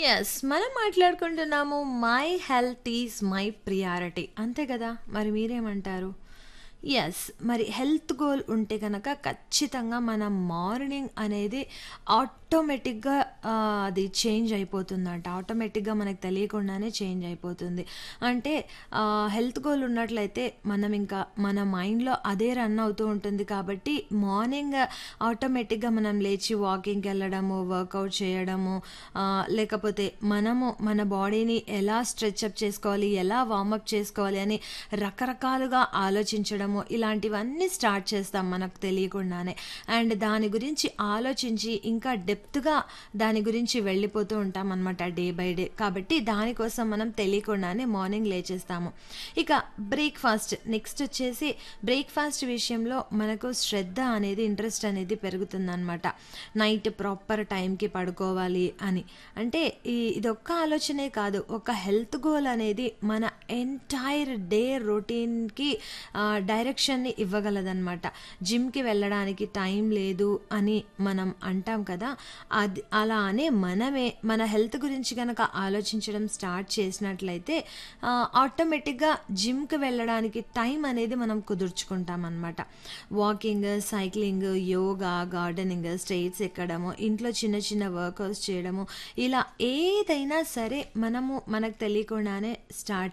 Yes. మనం మాట్లాడుకుంటున్నాము my health is my priority. అంతే కదా! మరి మీరేమంటారు? యెస్. మరి హెల్త్ గోల్ ఉంటే గనక ఖచ్చితంగా మన మార్నింగ్ అనేది ఆటోమేటిక్‌గా ఆహ్, అది చేంజ్ అయిపోతుందంట. ఆటోమేటిక్‌గా మనకు తెలియకుండానే చేంజ్ అయిపోతుంది. అంటే ఆహ్, హెల్త్ గోల్ ఉన్నట్లయితే మనం ఇంకా మన మైండ్‌లో అదే రన్ అవుతూ ఉంటుంది కాబట్టి మార్నింగ్ ఆటోమేటిక్‌గా మనం లేచి వాకింగ్‌కెళ్ళడము, వర్కౌట్ చేయడము ఆహ్, లేకపోతే మనము మన బాడీని ఎలా స్ట్రెచప్ చేసుకోవాలి, ఎలా వార్మప్ చేసుకోవాలి అని రకరకాలుగా ఆలోచించడము ఇలాంటివన్నీ స్టార్ట్ చేస్తాం మనకు తెలియకుండానే. అండ్ దాని గురించి ఆలోచించి ఇంకా డెప్త్‌గా దాని గురించి వెళ్ళిపోతూ ఉంటామనమాట డే బై డే. కాబట్టి దానికోసం మనం తెలియకుండానే మార్నింగ్ లేచేస్తాము. ఇక బ్రేక్‌ఫాస్ట్ నెక్స్ట్ వచ్చేసి బ్రేక్‌ఫాస్ట్ విషయంలో మనకు శ్రద్ధ అనేది, ఇంట్రెస్ట్ అనేది పెరుగుతుందనమాట. నైట్ ప్రాపర్ టైంకి పడుకోవాలి అని. అంటే ఈ ఇదొక్క ఆలోచనే కాదు. ఒక హెల్త్ గోల్ అనేది మన ఎంటైర్ డే రొటీన్‌కి ఆహ్, డైరెక్షన్‌ని ఇవ్వగలదనమాట. జిమ్‌కి వెళ్ళడానికి టైం లేదు అని మనం అంటాం కదా! అది అలా అనే మనమే మన హెల్త్ గురించి గనక ఆలోచించడం స్టార్ట్ చేసినట్లయితే ఆహ్, ఆటోమేటిక్‌గా జిమ్‌కి వెళ్ళడానికి టైం అనేది మనం కుదుర్చుకుంటామనమాట. Walking, cycling, yoga, gardening, stairs ఎక్కడము, ఇంట్లో చిన్న చిన్న వర్కౌట్స్ చేయడము ఇలా ఏదైనా సరే మనము మనకు తెలియకుండానే స్టార్ట్